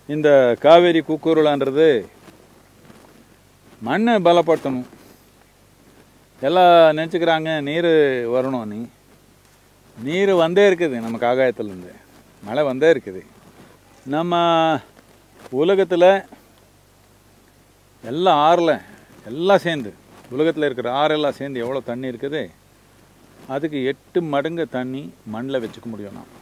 இந்த காவேரி கூக்குருளான்றது மண்ணை பலப்படுத்தணும் எல்லாம் நினச்சிக்கிறாங்க நீர் வரணும் நீ நீர் வந்தே இருக்குது நமக்கு ஆகாயத்துலேருந்து மழை வந்தே இருக்குது நம்ம உலகத்தில் எல்லாம் ஆறில் எல்லாம் சேர்ந்து உலகத்தில் இருக்கிற ஆறெல்லாம் சேர்ந்து எவ்வளோ தண்ணி இருக்குது அதுக்கு எட்டு மடங்கு தண்ணி மண்ணில் வச்சுக்க முடியும் நாம்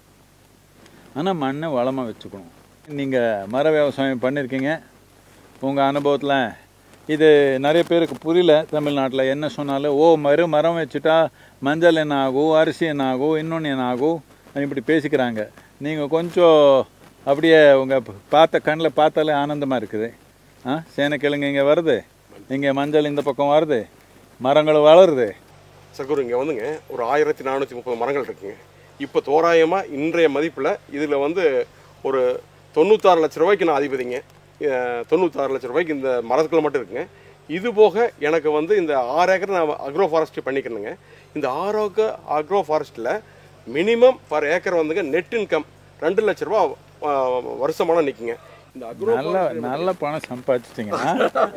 ஆனால் மண்ணை வளமாக வச்சுக்கணும் நீங்கள் மர விவசாயம் பண்ணியிருக்கீங்க உங்கள் அனுபவத்தில் இது நிறைய பேருக்கு புரியல தமிழ்நாட்டில் என்ன சொன்னாலும் ஓ மறு மரம் வச்சுட்டா மஞ்சள் என்ன ஆகும் அரிசி என்ன ஆகும் இன்னொன்று என்ன ஆகும் இப்படி பேசிக்கிறாங்க நீங்கள் கொஞ்சம் அப்படியே உங்கள் பார்த்த கண்ணில் பார்த்தாலே ஆனந்தமாக இருக்குது ஆ சேனக்கிழங்கு இங்கே வருது இங்கே மஞ்சள் இந்த பக்கம் வருது மரங்கள் வளருது சர்க்குரு இங்கே வந்துங்க ஒரு ஆயிரத்தி நானூற்றி முப்பது மரங்கள் இருக்குங்க இப்போ தோராயமாக இன்றைய மதிப்பில் இதில் வந்து ஒரு தொண்ணூத்தாறு லட்ச ரூபாய்க்கு நான் அதிபதிங்க அஹ், தொண்ணூத்தாறு லட்ச ரூபாய்க்கு இந்த மரத்துக்குள்ள மட்டும் இருக்குங்க இது போக எனக்கு வந்து இந்த ஆறு ஏக்கர் நான் அக்ரோ ஃபாரஸ்ட்ரி பண்ணிக்கிறேனுங்க இந்த ஆறு ஏக்கர் அக்ரோ ஃபாரஸ்ட்டில் மினிமம் பர் ஏக்கர் வந்துங்க நெட் இன்கம் ரெண்டு லட்ச ரூபா அஹ், வருஷமான நிற்குங்க இந்த அக்ரோ நல்ல நல்ல பணம் சம்பாதிச்சிட்டிங்கன்னா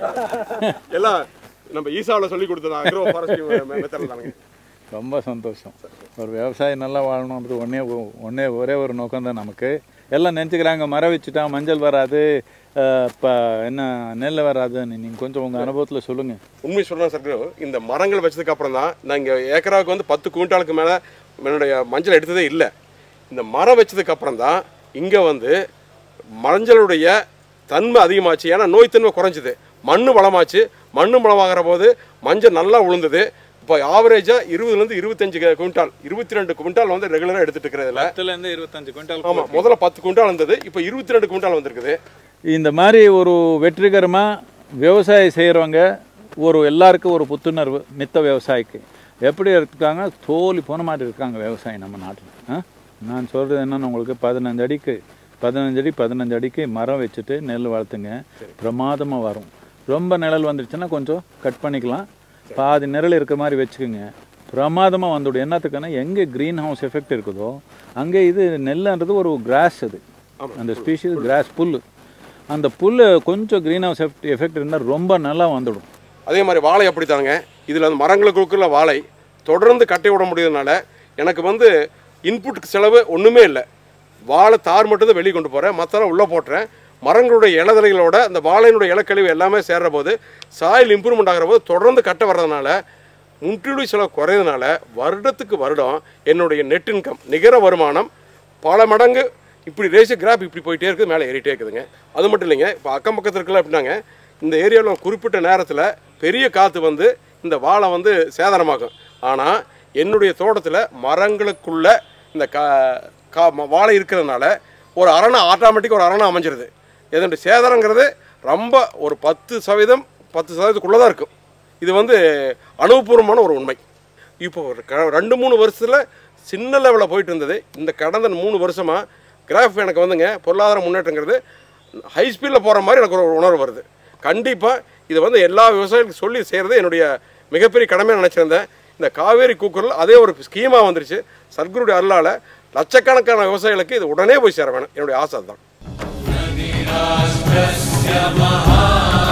எல்லாம் நம்ம ஈசாவில் சொல்லி கொடுத்தது அக்ரோ ஃபாரஸ்ட்ரி மெத்தட் தானுங்க ரொம்ப சந்தோஷம் ஒரு விவசாயம் நல்லா வாழணுன்றது ஒன்றே ஒன்றே ஒரே ஒரு நோக்கம் தான் நமக்கு எல்லாம் நினச்சிக்கிறாங்க மரம் வச்சுட்டா மஞ்சள் வராது இப்போ என்ன நெல் வராதுன்னு நீங்கள் கொஞ்சம் உங்கள் அனுபவத்தில் சொல்லுங்கள் உண்மை சொல்கிறேன் சார் இந்த மரங்கள் வச்சதுக்கு அப்புறம் தான் நான் இங்கே ஏக்கராவுக்கு வந்து பத்து குவிண்டாலுக்கு மேலே என்னுடைய மஞ்சள் எடுத்ததே இல்லை இந்த மரம் வச்சதுக்கு அப்புறம் தான் இங்கே வந்து மஞ்சளுடைய தன்மை அதிகமாச்சு ஏன்னா நோய் தன்மை குறைஞ்சிது மண் வளமாச்சு மண் வளமாகிற போது மஞ்சள் நல்லா உளுந்தது இப்போ ஆவரேஜாக இருபதுலேருந்து இருபத்தஞ்சு குவிண்டால் இருபத்தி ரெண்டு குவிண்டால் வந்து ரெகுலராக எடுத்துகிட்டு இருக்கிறதுல பத்துலேருந்து இருபத்தஞ்சு குவிண்டால் ஆமாம் முதல்ல பத்து குவிண்டால் இருந்தது இப்போ இருபத்தி ரெண்டு குவிண்டால் வந்திருக்குது இந்த மாதிரி ஒரு வெற்றிகரமாக விவசாயம் செய்கிறவங்க ஒரு எல்லாருக்கும் ஒரு புத்துணர்வு மித்த விவசாயிக்கு எப்படி இருக்காங்க தோலி போன மாதிரி இருக்காங்க விவசாயம் நம்ம நாட்டில் ஆ நான் சொல்கிறது என்னன்னு உங்களுக்கு பதினஞ்சு அடிக்கு பதினஞ்சு அடி பதினஞ்சு அடிக்கு மரம் வச்சுட்டு நெல் வளர்த்துங்க பிரமாதமாக வரும் ரொம்ப நிழல் வந்துடுச்சுன்னா கொஞ்சம் கட் பண்ணிக்கலாம் பாதி நிழல் இருக்கிற மாதிரி வச்சுக்கோங்க பிரமாதமாக வந்துடும் என்னத்துக்குன்னா எங்கே க்ரீன் ஹவுஸ் எஃபெக்ட் இருக்குதோ அங்கே இது நெல்லுன்றது ஒரு கிராஸ் அது அந்த ஸ்பீஷீஸ் கிராஸ் புல் அந்த புல் கொஞ்சம் க்ரீன் ஹவுஸ் எஃபெக்ட் இருந்தால் ரொம்ப நல்லா வந்துடும் அதே மாதிரி வாழை அப்படித்தாங்க இதில் வந்து மரங்களுக்கு இருக்கிற வாழை தொடர்ந்து கட்டை விட முடியாதனால எனக்கு வந்து இன்புட் செலவு ஒன்றுமே இல்லை வாழை தார் மட்டும் தான் வெளியே கொண்டு போகிறேன் மற்றெல்லாம் உள்ளே போட்டுறேன் மரங்களுடைய இலதலைகளோட அந்த வாழையினுடைய இலக்கழிவு எல்லாமே சேர்ற போது சாயில் இம்ப்ரூவ்மெண்ட் ஆகிற போது தொடர்ந்து கட்ட வர்றதுனால முற்றிலும் செலவு குறையதுனால வருடத்துக்கு வருடம் என்னுடைய நெட் இன்கம் நிகர வருமானம் பல மடங்கு இப்படி ரேஷியோ கிராப் இப்படி போயிட்டே இருக்குது மேலே ஏறிட்டே இருக்குதுங்க அது மட்டும் இல்லைங்க இப்போ அக்கம் பக்கத்தில் இருக்கலாம் அப்படின்னாங்க இந்த ஏரியாவில் குறிப்பிட்ட நேரத்தில் பெரிய காற்று வந்து இந்த வாழை வந்து சேதாரமாகும் ஆனால் என்னுடைய தோட்டத்தில் மரங்களுக்குள்ள இந்த கா கா ம- வாழை இருக்கிறதுனால ஒரு அரணை ஆட்டோமேட்டிக் ஒரு அரணை அமைஞ்சிருது இதனுடைய சேதாரங்கிறது ரொம்ப ஒரு பத்து சதவீதம் பத்து சதவீதத்துக்குள்ளே தான் இருக்கும் இது வந்து அனுபவபூர்வமான ஒரு உண்மை இப்போ ஒரு க ரெண்டு மூணு வருஷத்தில் சின்ன லெவலில் போயிட்டு இருந்தது இந்த கடந்த மூணு வருஷமாக கிராஃப் எனக்கு வந்துங்க பொருளாதார முன்னேற்றங்கிறது ஹை ஸ்பீடில் போகிற மாதிரி எனக்கு ஒரு உணர்வு வருது கண்டிப்பாக இது வந்து எல்லா விவசாயிகளுக்கும் சொல்லி செய்கிறது என்னுடைய மிகப்பெரிய கடமையாக நினச்சிருந்தேன் இந்த காவேரி கூக்குரல் அதே ஒரு ஸ்கீமாக வந்துருச்சு சர்க்குருடைய அருளால் லட்சக்கணக்கான விவசாயிகளுக்கு இது உடனே போய் சேர வேணும் என்னுடைய ஆசை தான்